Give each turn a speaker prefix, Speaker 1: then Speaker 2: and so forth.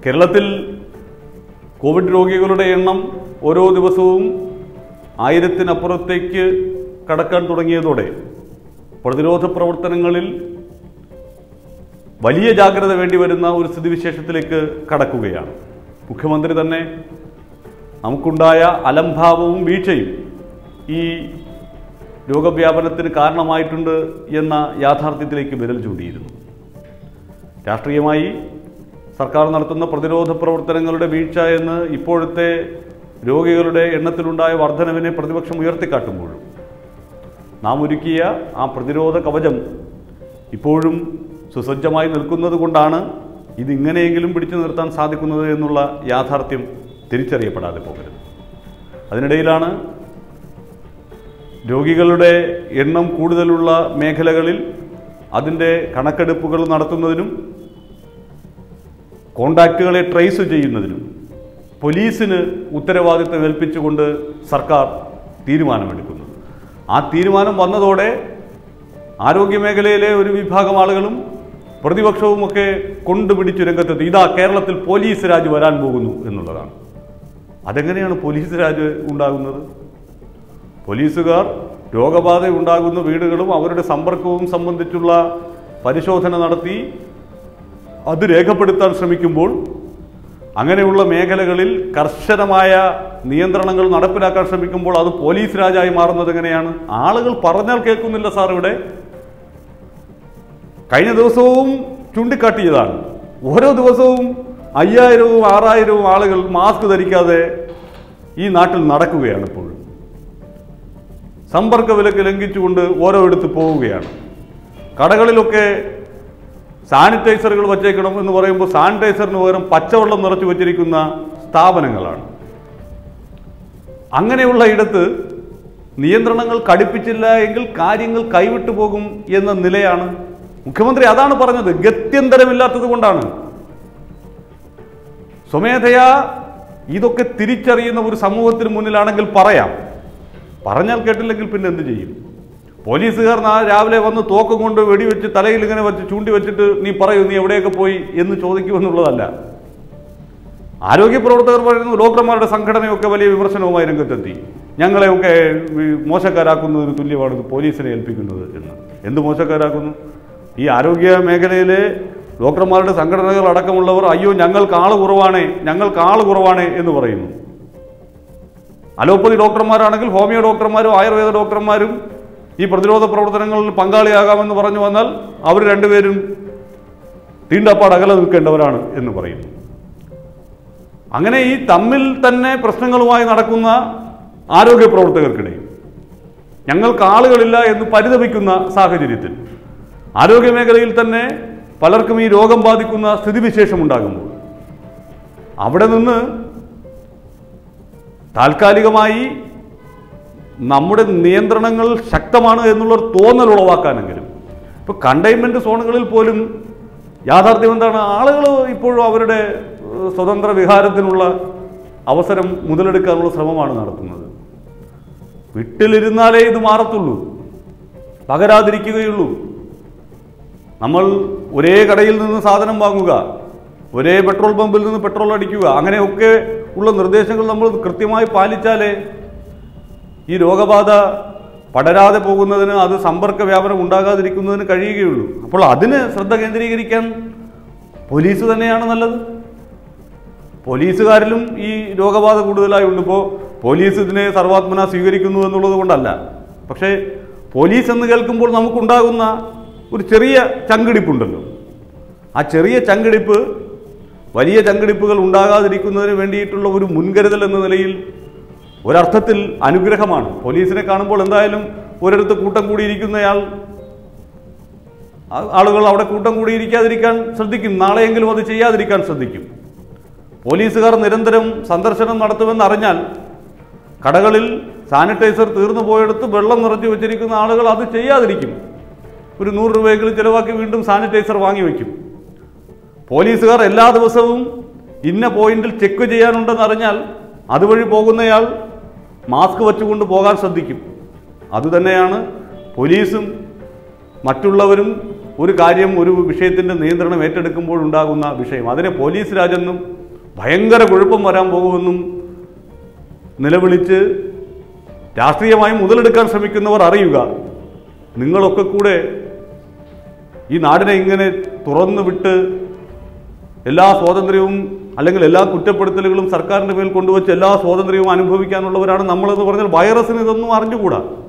Speaker 1: കേരളത്തിൽ കോവിഡ് രോഗികളുടെ എണ്ണം ഓരോ ദിവസവും ആയിരത്തിനപ്പുറത്തേക്ക് കടക്കാൻ തുടങ്ങിയതോടെ പ്രതിരോധ പ്രവർത്തനങ്ങളിൽ വലിയ ജാഗ്രത വേണ്ടി വരുന്ന ഒരു സ്ഥിതിവിശേഷത്തിലേക്ക് കടക്കുകയാണ് മുഖ്യമന്ത്രി തന്നെ നമുക്കുണ്ടായ അലംഭാവവും വീഴ്ചയും ഈ രോഗവ്യാപനത്തിന് കാരണമായിട്ടുണ്ട് എന്ന യാഥാർത്ഥ്യത്തിലേക്ക് വിരൽ ചൂണ്ടിയിരുന്നു രാഷ്ട്രീയമായി സർക്കാർ നടത്തുന്ന പ്രതിരോധ പ്രവർത്തനങ്ങളുടെ വീഴ്ച എന്ന് ഇപ്പോഴത്തെ രോഗികളുടെ എണ്ണത്തിലുണ്ടായ വർധനവിനെ പ്രതിപക്ഷം ഉയർത്തിക്കാട്ടുമ്പോഴും നാം ഒരുക്കിയ ആ പ്രതിരോധ കവചം ഇപ്പോഴും സുസജ്ജമായി നിൽക്കുന്നത് കൊണ്ടാണ് ഇതിങ്ങനെയെങ്കിലും പിടിച്ചു നിർത്താൻ സാധിക്കുന്നത് എന്നുള്ള യാഥാർത്ഥ്യം തിരിച്ചറിയപ്പെടാതെ പോകരുത് അതിനിടയിലാണ് രോഗികളുടെ എണ്ണം കൂടുതലുള്ള മേഖലകളിൽ അതിൻ്റെ കണക്കെടുപ്പുകൾ നടത്തുന്നതിനും കോണ്ടാക്റ്റുകളെ ട്രേസ് ചെയ്യുന്നതിനും പോലീസിന് ഉത്തരവാദിത്തം ഏൽപ്പിച്ചുകൊണ്ട് സർക്കാർ തീരുമാനമെടുക്കുന്നു ആ തീരുമാനം വന്നതോടെ ആരോഗ്യമേഖലയിലെ ഒരു വിഭാഗം ആളുകളും പ്രതിപക്ഷവുമൊക്കെ കൊണ്ടുപിടിച്ചു രംഗത്തെത്തി ഇതാ കേരളത്തിൽ പോലീസ് രാജ് വരാൻ പോകുന്നു എന്നുള്ളതാണ് അതെങ്ങനെയാണ് പോലീസ് രാജ് ഉണ്ടാകുന്നത് പോലീസുകാർ രോഗബാധ ഉണ്ടാകുന്ന വീടുകളും അവരുടെ സമ്പർക്കവും സംബന്ധിച്ചുള്ള പരിശോധന നടത്തി അത് രേഖപ്പെടുത്താൻ ശ്രമിക്കുമ്പോൾ അങ്ങനെയുള്ള മേഖലകളിൽ കർശനമായ നിയന്ത്രണങ്ങൾ നടപ്പിലാക്കാൻ ശ്രമിക്കുമ്പോൾ അത് പോലീസ് രാജായി മാറുന്നത് എങ്ങനെയാണ് ആളുകൾ പറഞ്ഞാൽ കേൾക്കുന്നില്ല സാർ ഇവിടെ കഴിഞ്ഞ ദിവസവും ചൂണ്ടിക്കാട്ടിയതാണ് ഓരോ ദിവസവും അയ്യായിരവും ആറായിരവും ആളുകൾ മാസ്ക് ധരിക്കാതെ ഈ നാട്ടിൽ നടക്കുകയാണ് ഇപ്പോഴും സമ്പർക്ക വിലക്ക് ലംഘിച്ചുകൊണ്ട് ഓരോ ഇടത്ത് പോവുകയാണ് കടകളിലൊക്കെ സാനിറ്റൈസറുകൾ വച്ചേക്കണം എന്ന് പറയുമ്പോൾ സാനിറ്റൈസറിന് പകരം പച്ചവെള്ളം നിറച്ചു വച്ചിരിക്കുന്ന സ്ഥാപനങ്ങളാണ് അങ്ങനെയുള്ള ഇടത്ത് നിയന്ത്രണങ്ങൾ കടുപ്പിച്ചില്ല എങ്കിൽ കാര്യങ്ങൾ കൈവിട്ടു പോകും എന്ന നിലയാണ് മുഖ്യമന്ത്രി അതാണ് പറഞ്ഞത് ഗത്യന്തരമില്ലാത്തത് കൊണ്ടാണ് സ്വമേധയാ ഇതൊക്കെ തിരിച്ചറിയുന്ന ഒരു സമൂഹത്തിന് മുന്നിലാണെങ്കിൽ പറയാം പറഞ്ഞാൽ കേട്ടില്ലെങ്കിൽ പിന്നെ എന്ത് ചെയ്യും പോലീസുകാർ നാ രാവിലെ വന്ന് തോക്കം കൊണ്ട് വെടിവെച്ച് തലയിൽ ഇങ്ങനെ വെച്ച് ചൂണ്ടി വെച്ചിട്ട് നീ പറയൂ നീ എവിടെയൊക്കെ പോയി എന്ന് ചോദിക്കുമെന്നുള്ളതല്ല ആരോഗ്യ പ്രവർത്തകർ പറയുന്നു ഡോക്ടർമാരുടെ സംഘടനയൊക്കെ വലിയ വിമർശനവുമായി രംഗത്തെത്തി ഞങ്ങളെയൊക്കെ ഈ മോശക്കാരാക്കുന്നതിന് തുല്യമാണ് ഇത് പോലീസിനെ ഏൽപ്പിക്കുന്നത് എന്ന് എന്ത് മോശക്കാരാക്കുന്നു ഈ ആരോഗ്യ മേഖലയിലെ ഡോക്ടർമാരുടെ സംഘടനകൾ അടക്കമുള്ളവർ അയ്യോ ഞങ്ങൾക്ക് ആള് കുറവാണേ ഞങ്ങൾക്ക് ആള് കുറവാണേ എന്ന് പറയുന്നു അലോപ്പതി ഡോക്ടർമാരാണെങ്കിൽ ഹോമിയോ ഡോക്ടർമാരും ആയുർവേദ ഡോക്ടർമാരും ഈ പ്രതിരോധ പ്രവർത്തനങ്ങളിൽ പങ്കാളിയാകാമെന്ന് പറഞ്ഞു വന്നാൽ അവർ രണ്ടുപേരും തീണ്ടപ്പാട് അകലെ നിൽക്കേണ്ടവരാണ് എന്ന് പറയുന്നു അങ്ങനെ ഈ തമ്മിൽ തന്നെ പ്രശ്നങ്ങളുമായി നടക്കുന്ന ആരോഗ്യ പ്രവർത്തകർക്കിടയിൽ ഞങ്ങൾക്ക് ആളുകളില്ല എന്ന് പരിതപിക്കുന്ന സാഹചര്യത്തിൽ ആരോഗ്യ മേഖലയിൽ തന്നെ പലർക്കും ഈ രോഗം ബാധിക്കുന്ന സ്ഥിതിവിശേഷം ഉണ്ടാകുമ്പോൾ അവിടെ നിന്ന് താൽക്കാലികമായി നമ്മുടെ നിയന്ത്രണങ്ങൾ ശക്തമാണ് എന്നുള്ള തോന്നൽ ഉളവാക്കാനെങ്കിലും ഇപ്പോൾ കണ്ടെയ്ൻമെൻറ്റ് സോണുകളിൽ പോലും യാഥാർത്ഥ്യം എന്താണ് ആളുകൾ ഇപ്പോഴും അവരുടെ ഏഹ്, സ്വതന്ത്ര വിഹാരത്തിനുള്ള അവസരം മുതലെടുക്കാനുള്ള ശ്രമമാണ് നടത്തുന്നത് വീട്ടിലിരുന്നാലേ ഇത് മാറത്തുള്ളൂ പകരാതിരിക്കുകയുള്ളൂ നമ്മൾ ഒരേ കടയിൽ നിന്ന് സാധനം വാങ്ങുക ഒരേ പെട്രോൾ പമ്പിൽ നിന്ന് പെട്രോൾ അടിക്കുക അങ്ങനെയൊക്കെ ഉള്ള നിർദ്ദേശങ്ങൾ നമ്മൾ കൃത്യമായി പാലിച്ചാലേ ഈ രോഗബാധ പടരാതെ പോകുന്നതിന് അത് സമ്പർക്ക വ്യാപനം ഉണ്ടാകാതിരിക്കുന്നതിന് കഴിയുകയുള്ളൂ അപ്പോൾ അതിന് ശ്രദ്ധ കേന്ദ്രീകരിക്കാൻ പോലീസ് തന്നെയാണ് നല്ലത് പോലീസുകാരിലും ഈ രോഗബാധ കൂടുതലായി ഉണ്ട് ഇപ്പോൾ പോലീസ് ഇതിനെ സർവാത്മന സ്വീകരിക്കുന്നു എന്നുള്ളത് കൊണ്ടല്ല പക്ഷേ പോലീസ് എന്ന് കേൾക്കുമ്പോൾ നമുക്കുണ്ടാകുന്ന ഒരു ചെറിയ ചങ്കിടിപ്പുണ്ടല്ലോ ആ ചെറിയ ചങ്കിടിപ്പ് വലിയ ചങ്കിടിപ്പുകൾ ഉണ്ടാകാതിരിക്കുന്നതിന് വേണ്ടിയിട്ടുള്ള ഒരു മുൻകരുതൽ എന്ന നിലയിൽ ഒരർത്ഥത്തിൽ അനുഗ്രഹമാണ് പോലീസിനെ കാണുമ്പോൾ എന്തായാലും ഒരിടത്ത് കൂട്ടം കൂടിയിരിക്കുന്നയാൾ ആ- ആളുകൾ അവിടെ കൂട്ടം കൂടിയിരിക്കാതിരിക്കാൻ ശ്രദ്ധിക്കും നാളെയെങ്കിലും അത് ചെയ്യാതിരിക്കാൻ ശ്രദ്ധിക്കും പോലീസുകാർ നിരന്തരം സന്ദർശനം നടത്തുമെന്ന് അറിഞ്ഞാൽ കടകളിൽ സാനിറ്റൈസർ തീർന്നു പോയെടുത്ത് വെള്ളം നിറച്ചു വെച്ചിരിക്കുന്ന ആളുകൾ അത് ചെയ്യാതിരിക്കും ഒരു നൂറ് രൂപയെങ്കിലും ചിലവാക്കി വീണ്ടും സാനിറ്റൈസർ വാങ്ങി വയ്ക്കും പോലീസുകാർ എല്ലാ ദിവസവും ഇന്ന പോയിന്റിൽ ചെക്ക് ചെയ്യാനുണ്ടെന്ന് അറിഞ്ഞാൽ അതുവഴി പോകുന്നയാൾ മാസ്ക് വെച്ചുകൊണ്ട് പോകാൻ ശ്രദ്ധിക്കും അതുതന്നെയാണ് പോലീസും മറ്റുള്ളവരും ഒരു കാര്യം ഒരു വിഷയത്തിൻ്റെ നിയന്ത്രണം ഏറ്റെടുക്കുമ്പോൾ ഉണ്ടാകുന്ന വിഷയം അതിനെ പോലീസ് രാജെന്നും ഭയങ്കര കുഴപ്പം വരാൻ പോകുമെന്നും നിലവിളിച്ച് രാഷ്ട്രീയമായി മുതലെടുക്കാൻ ശ്രമിക്കുന്നവർ അറിയുക നിങ്ങളൊക്കെ കൂടെ ഈ നാടിനെ ഇങ്ങനെ തുറന്നു വിട്ട് എല്ലാ സ്വാതന്ത്ര്യവും അല്ലെങ്കിൽ എല്ലാ കുറ്റപ്പെടുത്തലുകളും സർക്കാരിൻ്റെ മേൽ കൊണ്ടുവച്ച് എല്ലാ സ്വാതന്ത്ര്യവും അനുഭവിക്കാനുള്ളവരാണ് നമ്മളെന്ന് പറഞ്ഞാൽ വൈറസിന് ഇതൊന്നും അറിഞ്ഞുകൂടാ